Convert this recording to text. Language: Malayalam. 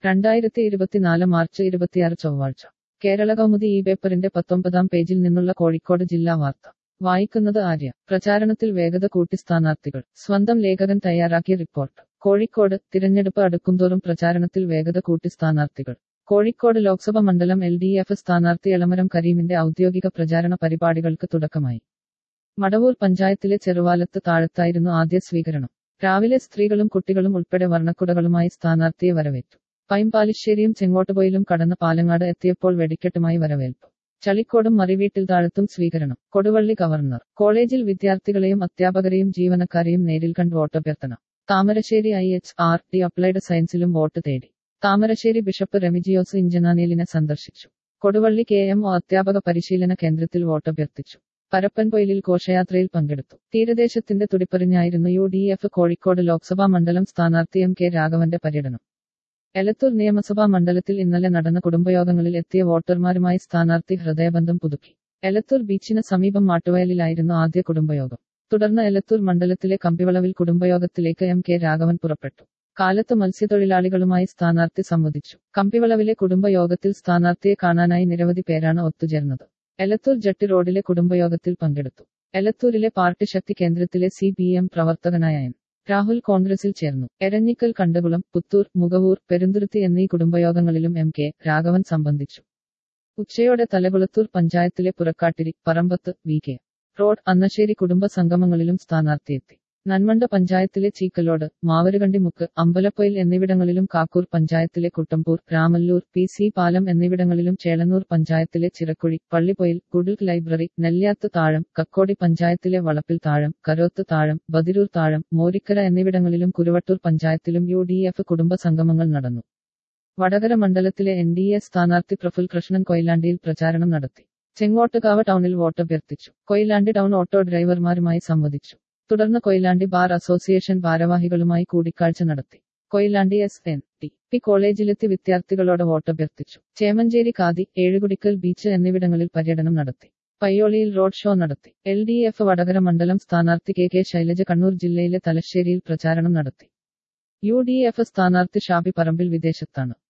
രണ്ടായിരത്തി ഇരുപത്തിനാല് മാർച്ച് ഇരുപത്തിയാറ് ചൊവ്വാഴ്ച കേരള കൗമുദി ഈ പേപ്പറിന്റെ പത്തൊമ്പതാം പേജിൽ നിന്നുള്ള കോഴിക്കോട് ജില്ലാ വാർത്ത വായിക്കുന്നത് ആര്യ പ്രചാരണത്തിൽ വേഗത കൂട്ടി സ്ഥാനാർത്ഥികൾ സ്വന്തം ലേഖകൻ തയ്യാറാക്കിയ റിപ്പോർട്ട് കോഴിക്കോട് തിരഞ്ഞെടുപ്പ് അടുക്കുംതോറും പ്രചാരണത്തിൽ വേഗത കൂട്ടി സ്ഥാനാർത്ഥികൾ കോഴിക്കോട് ലോക്സഭ മണ്ഡലം എൽ ഡി എഫ് സ്ഥാനാർത്ഥി എളമരം കരീമിന്റെ ഔദ്യോഗിക പ്രചാരണ പരിപാടികൾക്ക് തുടക്കമായി മടവൂർ പഞ്ചായത്തിലെ ചെറുവാലത്ത് താഴത്തായിരുന്നു ആദ്യ സ്വീകരണം രാവിലെ സ്ത്രീകളും കുട്ടികളും ഉൾപ്പെടെ വർണ്ണക്കുടകളുമായി സ്ഥാനാർത്ഥിയെ വരവേറ്റു പൈമ്പാലിശ്ശേരിയും ചെങ്ങോട്ടുപോയിലും കടന്ന് പാലങ്ങാട് എത്തിയപ്പോൾ വെടിക്കെട്ടുമായി വരവേൽപ്പ് ചളിക്കോടും മറിവീട്ടിൽ താഴത്തും സ്വീകരണം കൊടുവള്ളി ഗവർണർ കോളേജിൽ വിദ്യാർത്ഥികളെയും അധ്യാപകരെയും ജീവനക്കാരെയും നേരിൽ കണ്ട് വോട്ടഭ്യർത്ഥന Thamarassery I H R D applied സയൻസിലും വോട്ട് തേടി താമരശ്ശേരി ബിഷപ്പ് റെമിജിയോസ് ഇഞ്ചനാനേലിനെ സന്ദർശിച്ചു കൊടുവള്ളി കെ എം ഒ അധ്യാപക പരിശീലന കേന്ദ്രത്തിൽ വോട്ടഭ്യർത്ഥിച്ചു പരപ്പൻപൊയിലിൽ ഘോഷയാത്രയിൽ പങ്കെടുത്തു തീരദേശത്തിന്റെ തുടിപ്പറിഞ്ഞായിരുന്നു U D F Kozhikode Lok Sabha മണ്ഡലം സ്ഥാനാർത്ഥി എം കെ രാഘവന്റെ പര്യടനം എലത്തൂർ നിയമസഭാ മണ്ഡലത്തിൽ ഇന്നലെ നടന്ന കുടുംബയോഗങ്ങളിൽ എത്തിയ വോട്ടർമാരുമായി സ്ഥാനാർത്ഥി ഹൃദയബന്ധം പുതുക്കി എലത്തൂർ ബീച്ചിന് സമീപം മാട്ടുവയലിലായിരുന്നു ആദ്യ കുടുംബയോഗം തുടർന്ന് എലത്തൂർ മണ്ഡലത്തിലെ കമ്പിവളവിൽ കുടുംബയോഗത്തിലേക്ക് എം കെ രാഘവൻ പുറപ്പെട്ടു കാലത്ത് മത്സ്യത്തൊഴിലാളികളുമായി സ്ഥാനാർത്ഥി സംവദിച്ചു കമ്പിവളവിലെ കുടുംബയോഗത്തിൽ സ്ഥാനാർത്ഥിയെ കാണാനായി നിരവധി പേരാണ് ഒത്തുചേർന്നത് എലത്തൂർ ജട്ടി റോഡിലെ കുടുംബയോഗത്തിൽ പങ്കെടുത്തു എലത്തൂരിലെ പാർട്ടി ശക്തി കേന്ദ്രത്തിലെ സി പി എം പ്രവർത്തകനായ എൻ രാഹുൽ കോൺഗ്രസിൽ ചേർന്നു എരഞ്ഞിക്കൽ കണ്ടകുളം പുത്തൂർ മുഖവൂർ പെരുന്തുരുത്തി എന്നീ കുടുംബയോഗങ്ങളിലും എം കെ രാഘവൻ സംബന്ധിച്ചു ഉച്ചയോടെ തലകുളത്തൂർ പഞ്ചായത്തിലെ Purakkattiri Parambath V K road Annassery കുടുംബ സംഗമങ്ങളിലും സ്ഥാനാർത്ഥിയെത്തി നന്മണ്ട പഞ്ചായത്തിലെ ചീക്കലോട് മാവരുകണ്ടിമുക്ക് അമ്പലപ്പൊയിൽ എന്നിവിടങ്ങളിലും കാക്കൂർ പഞ്ചായത്തിലെ കുട്ടമ്പൂർ രാമല്ലൂർ പി സി പാലം എന്നിവിടങ്ങളിലും ചേളന്നൂർ പഞ്ചായത്തിലെ ചിറക്കുഴി പള്ളിപ്പൊയിൽ കുടിൽ ലൈബ്രറി നെല്ലിയാത്ത് താഴം കക്കോടി പഞ്ചായത്തിലെ വളപ്പിൽ താഴം കരോത്ത് താഴം ബദിരൂർ താഴം മോരിക്കര എന്നിവിടങ്ങളിലും കുരുവട്ടൂർ പഞ്ചായത്തിലും യു ഡി എഫ് കുടുംബ സംഗമങ്ങൾ നടന്നു വടകര മണ്ഡലത്തിലെ എൻ ഡി എ സ്ഥാനാർത്ഥി പ്രഫുൽ കൃഷ്ണൻ കൊയിലാണ്ടിയിൽ പ്രചാരണം നടത്തി ചെങ്ങോട്ടുകാവ് ടൗണിൽ വോട്ടഭ്യർത്ഥിച്ചു കൊയിലാണ്ടി ടൗൺ ഓട്ടോ ഡ്രൈവർമാരുമായി സംവദിച്ചു തുടർന്ന് കൊയിലാണ്ടി ബാർ അസോസിയേഷൻ ഭാരവാഹികളുമായി കൂടിക്കാഴ്ച നടത്തി Koyilandy S N T P കോളേജിലെത്തി വിദ്യാർത്ഥികളോട് വോട്ടഭ്യർത്ഥിച്ചു ചേമഞ്ചേരി കാതി ഏഴുകുടിക്കൽ ബീച്ച് എന്നിവിടങ്ങളിൽ പര്യടനം നടത്തി പയ്യോളിയിൽ റോഡ് ഷോ നടത്തി എൽ ഡി എഫ് വടകര മണ്ഡലം സ്ഥാനാർത്ഥി കെ കെ ശൈലജ കണ്ണൂർ ജില്ലയിലെ തലശ്ശേരിയിൽ പ്രചാരണം നടത്തി യു ഡി എഫ് സ്ഥാനാർത്ഥി ഷാബി പറമ്പിൽ വിദേശത്താണ്